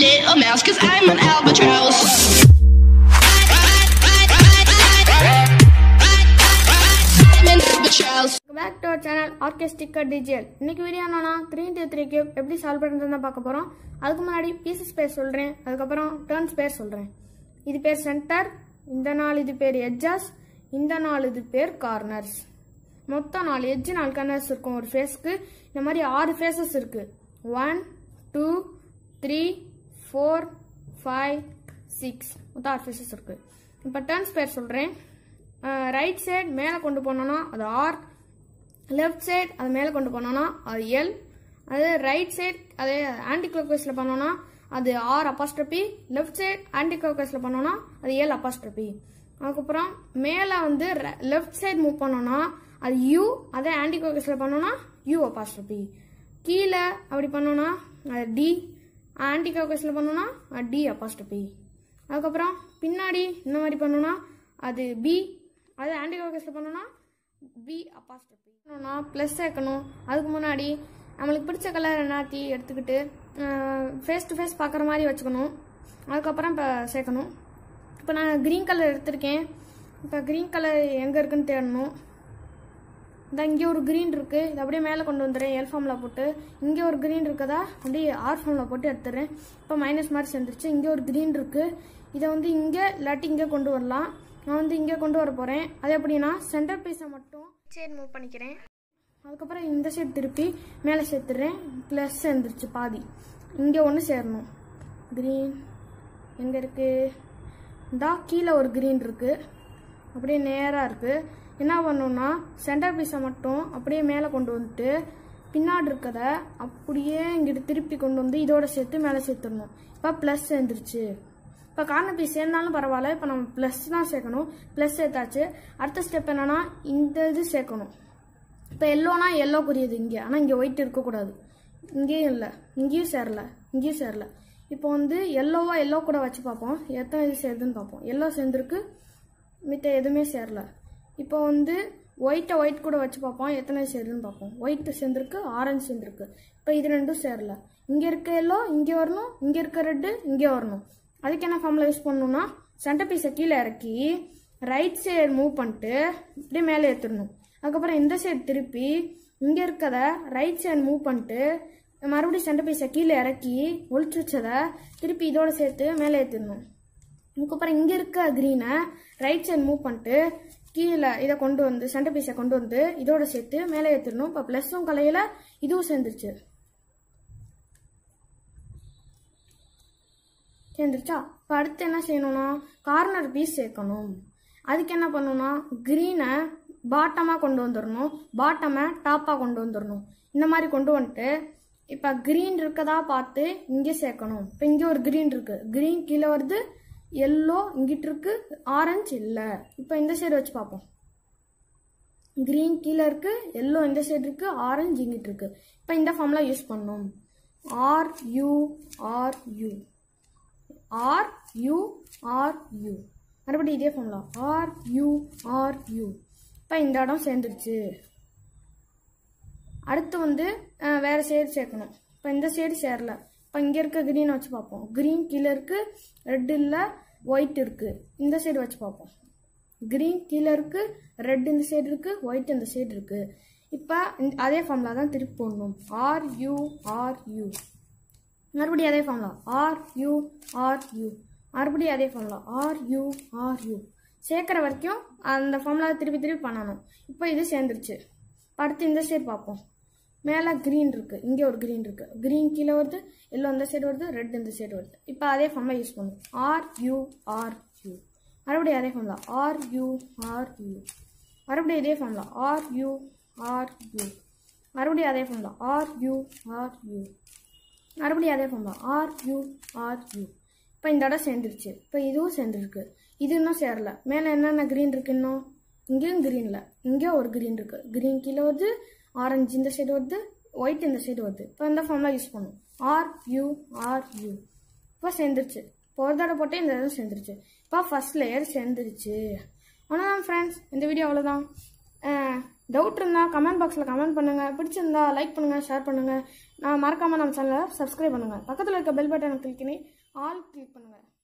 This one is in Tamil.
get a mouse, cause I'm an albatross. I'm an albatross. Back to our channel ஆர்கெஸ்டிக்கர் டிஜிஎல் இன்னைக்கு வீடியோ என்னன்னா த்ரீ இன்ட்டு த்ரீ கியூப் எப்படி சால்வ் பண்ணுறதுன்னு தான் பார்க்க போகிறோம் அதுக்கு முன்னாடி பீசஸ் பேர் சொல்கிறேன் அதுக்கப்புறம் டேர்ன்ஸ் பேர் சொல்கிறேன் இது பேர் சென்டர் இந்த நாள் இது பேர் எட்ஜஸ் இந்த நாள் இது பேர் கார்னர்ஸ் மொத்தம் நாலு எட்ஜ் நாலு கார்னர்ஸ் இருக்கும் ஒரு ஃபேஸ்க்கு இந்த மாதிரி ஆறு ஃபேஸஸ் இருக்கு one two three four five six மொத்தம் ஆறு ஃபேஸஸ் இருக்கு இப்போ டேர்ன்ஸ் பேர் சொல்கிறேன் ரைட் சைடு மேலே கொண்டு போனோன்னா அது ஆர் லெஃப்ட் சைடு அது மேலே கொண்டு போனோன்னா அது எல் அது ரைட் சைடு அதே ஆன்டி கிளாக்வைஸில் பண்ணோன்னா அது R apostrophe left side anti கிளாக்வைஸில் பண்ணோன்னா அது எல் அப்பாஸ்ட்ரபி அதுக்கப்புறம் மேலே வந்து லெஃப்ட் சைடு மூவ் பண்ணோன்னா அது யூ அதே ஆன்டி கிளாக்வைஸில் பண்ணோன்னா யூ அப்பாஸ்ட்ரபி கீழே அப்படி பண்ணோன்னா அது டி ஆன்டி கிளாக்வைஸில் பண்ணோன்னா அது டி அப்பாஸ்ட்ரபி அதுக்கப்புறம் பின்னாடி இந்த மாதிரி பண்ணோன்னா அது பி அது ஆன்டி கிளாக்வைஸில் பண்ணோன்னா பி அப்பாஸ்ட்ரபி பண்ணோன்னா ப்ளஸ் சேர்க்கணும் அதுக்கு முன்னாடி நம்மளுக்கு பிடிச்ச கலர் என்னாத்தி எடுத்துக்கிட்டு ஃபேஸ் டு ஃபேஸ் பார்க்குற மாதிரி வச்சுக்கணும் அதுக்கப்புறம் இப்போ சேர்க்கணும் இப்போ நான் க்ரீன் கலர் எடுத்திருக்கேன் இப்போ க்ரீன் கலர் எங்கே இருக்குன்னு தேடணும் இந்த இங்கே ஒரு க்ரீன் இருக்குது இது அப்படியே மேலே கொண்டு வந்துடுறேன் எல் ஃபார்மில் போட்டு இங்கே ஒரு க்ரீன் இருக்குதா அப்படியே ஆர் ஃபார்மில் போட்டு எடுத்துடுறேன் இப்போ மைனஸ் மாதிரி சேர்ந்துருச்சு இங்கே ஒரு க்ரீன் இருக்குது இதை வந்து இங்கே இல்லாட்டி இங்கே கொண்டு வரலாம் நான் வந்து இங்கே கொண்டு வர போகிறேன் அது எப்படின்னா சென்டர் பீஸை மட்டும் சைடு மூவ் பண்ணிக்கிறேன் அதுக்கப்புறம் இந்த சைடு திருப்பி மேலே சேர்த்துடுறேன் ப்ளஸ் சேர்ந்துருச்சு பாதி இங்கே ஒன்று சேரணும் க்ரீன் எங்கே இருக்குது இந்தா கீழே ஒரு க்ரீன் இருக்குது அப்படியே நேராக இருக்குது என்ன பண்ணணும்னா சென்டர் பீஸை மட்டும் அப்படியே மேலே கொண்டு வந்துட்டு பின்னாடி இருக்கத அப்படியே இங்கிட்டு திருப்பி கொண்டு வந்து இதோட சேர்த்து மேலே சேர்த்துடணும் இப்போ ப்ளஸ் சேர்ந்துருச்சு இப்போ கார்னர் பீஸ் சேர்ந்தாலும் பரவாயில்ல இப்போ நம்ம ப்ளஸ் தான் சேர்க்கணும் ப்ளஸ் சேர்த்தாச்சு அடுத்த ஸ்டெப் என்னன்னா இந்த இது சேர்க்கணும் இப்போ எல்லோனா எல்லோ புரியுது இங்கே ஆனால் இங்கே ஒயிட் இருக்கக்கூடாது இங்கேயும் இல்லை இங்கேயும் சேரல இங்கேயும் சேரல இப்போ வந்து எல்லோவா எல்லோ கூட வச்சு பார்ப்போம் எத்தனை இது சேருதுன்னு பார்ப்போம் எல்லோ சேர்ந்துருக்கு மித்த எதுவுமே சேரல இப்போ வந்து ஒயிட்டை ஒயிட் கூட வச்சு பார்ப்போம் எத்தனை சேருதுன்னு பார்ப்போம் ஒயிட் சேர்ந்துருக்கு ஆரஞ்சு சேர்ந்துருக்கு இப்போ இது ரெண்டும் சேரல இங்கே இருக்க எல்லோ இங்கே வரணும் இங்கே இருக்க ரெட்டு இங்கே வரணும் அதுக்கு என்ன ஃபார்மில் யூஸ் பண்ணணும்னா சென்டர் பீஸை கீழே இறக்கி ரைட் சைடு மூவ் பண்ணிட்டு இப்படியே மேலே ஏற்றிடணும் அதுக்கப்புறம் இந்த சைடு திருப்பி இங்கே இருக்கத ரைட் சைடு மூவ் பண்ணிட்டு மறுபடியும் சென்டர் பீஸை கீழே இறக்கி ஒழிச்சு வச்சதை திருப்பி இதோட சேர்த்து மேலே ஏற்றிடணும் அதுக்கப்புறம் இங்கே இருக்க க்ரீனை ரைட் சைடு மூவ் பண்ணிட்டு கீழே இதை கொண்டு வந்து சென்டர் பீஸை கொண்டு வந்து இதோட சேர்த்து மேலே ஏற்றிடணும் இப்போ ப்ளஸ்ஸும் கலையில் இதுவும் சேர்ந்துருச்சு சேர்ந்துருச்சா இப்போ அடுத்து என்ன செய்யணும்னா கார்னர் பீஸ் சேர்க்கணும் அதுக்கு என்ன பண்ணணும்னா க்ரீனை பாட்டமாக கொண்டு வந்துடணும் பாட்டமை டாப்பாக கொண்டு வந்துடணும் இந்த மாதிரி கொண்டு வந்துட்டு இப்போ க்ரீன் இருக்கதா பார்த்து இங்கே சேர்க்கணும் இப்போ இங்கே ஒரு க்ரீன் இருக்குது க்ரீன் கீழே வருது எல்லோ இங்கிட்டு இருக்கு ஆரஞ்சு இல்லை இப்போ இந்த சைடு வச்சு பார்ப்போம் க்ரீன் கீழே இருக்கு எல்லோ இந்த சைடு இருக்கு ஆரஞ்சு இங்கிட்டு இருக்கு இப்போ இந்த ஃபார்ம்லாம் யூஸ் பண்ணணும் R U R U R U R U மறுபடியும் இதே ஃபார்ம்ல ஆர் யூ ஆர் யூ இப்போ இந்த இடம் சேர்ந்துருச்சு அடுத்து வந்து அஹ், வேற சைடு சேர்க்கணும் இப்போ இந்த சைடு சேரல இப்போ இங்கே இருக்க க்ரீன் வச்சு பார்ப்போம் க்ரீன் கீழே இருக்கு ரெட் இல்லை ஒயிட் இருக்கு இந்த சைடு வச்சு பார்ப்போம் க்ரீன் கீழே இருக்கு ரெட் இந்த சைடு இருக்கு ஒயிட் இந்த சைடு இருக்கு இப்போ இந்த- அதே ஃபார்ம்ல தான் திருப்பி போடணும் ஆர் யூ ஆர் யூ மறுபடியும் அதே ஃபார்ம்ல ஆர் யூ ஆர் யூ மறுபடியும் அதே ஃபார்ம்ல ஆர் யூ ஆர் யூ சேர்க்குற வரைக்கும் அந்த ஃபார்ம்ல திருப்பி திருப்பி பண்ணணும் இப்போ இது சேர்ந்துருச்சு இப்ப அடுத்து இந்த சைடு பார்ப்போம் மேலே க்ரீன் இருக்கு இங்கே ஒரு க்ரீன் இருக்கு க்ரீன் கீழே வருது எல்லோ இந்த சைடு வருது ரெட் இந்த சைடு வருது இப்போ அதே ஃபார்ம்ல யூஸ் பண்ணும் ஆர் யூ ஆர் யூ மறுபடியும் அதே ஃபார்ம்ல ஆர் யூ ஆர் யூ மறுபடியும் இதே ஃபார்ம்ல ஆர் யூ ஆர் யூ மறுபடியும் அதே ஃபார்ம்ல ஆர் யூ ஆர் யூ மறுபடியும் அதே ஃபார்ம் தான் ஆர் யூ ஆர் யூ இப்போ இந்த இடம் சேர்ந்துருச்சு இப்போ இதுவும் சேர்ந்துருக்கு இது இன்னும் சேரல மேலே என்னென்ன க்ரீன் இருக்கு இன்னும் இங்கேயும் க்ரீன் இல்லை இங்கே ஒரு க்ரீன் இருக்கு க்ரீன் கீழே வருது ஆரஞ்சு இந்த சைடு வருது ஒயிட் இந்த சைடு வருது இப்போ இந்த ஃபார்ம்லாம் யூஸ் பண்ணும் ஆர் யூ ஆர் யூ இப்போ சேர்ந்துருச்சு இப்போ ஒரு தடவை போட்டு இந்த இடம் சேர்ந்துருச்சு இப்போ ஃபர்ஸ்ட் லேயர் சேர்ந்துருச்சு அவ்வளோதான் ஃப்ரெண்ட்ஸ் இந்த வீடியோ அவ்வளோதான் டவுட் இருந்தால் கமெண்ட் பாக்ஸில் கமெண்ட் பண்ணுங்கள் பிடிச்சிருந்தா லைக் பண்ணுங்கள் ஷேர் பண்ணுங்கள் நான் மறக்காமல் நம்ம சேனலை சப்ஸ்கிரைப் பண்ணுங்கள் பக்கத்தில் இருக்க பெல் பட்டனை கிளிக் பண்ணி ஆல் கிளிக் பண்ணுங்கள்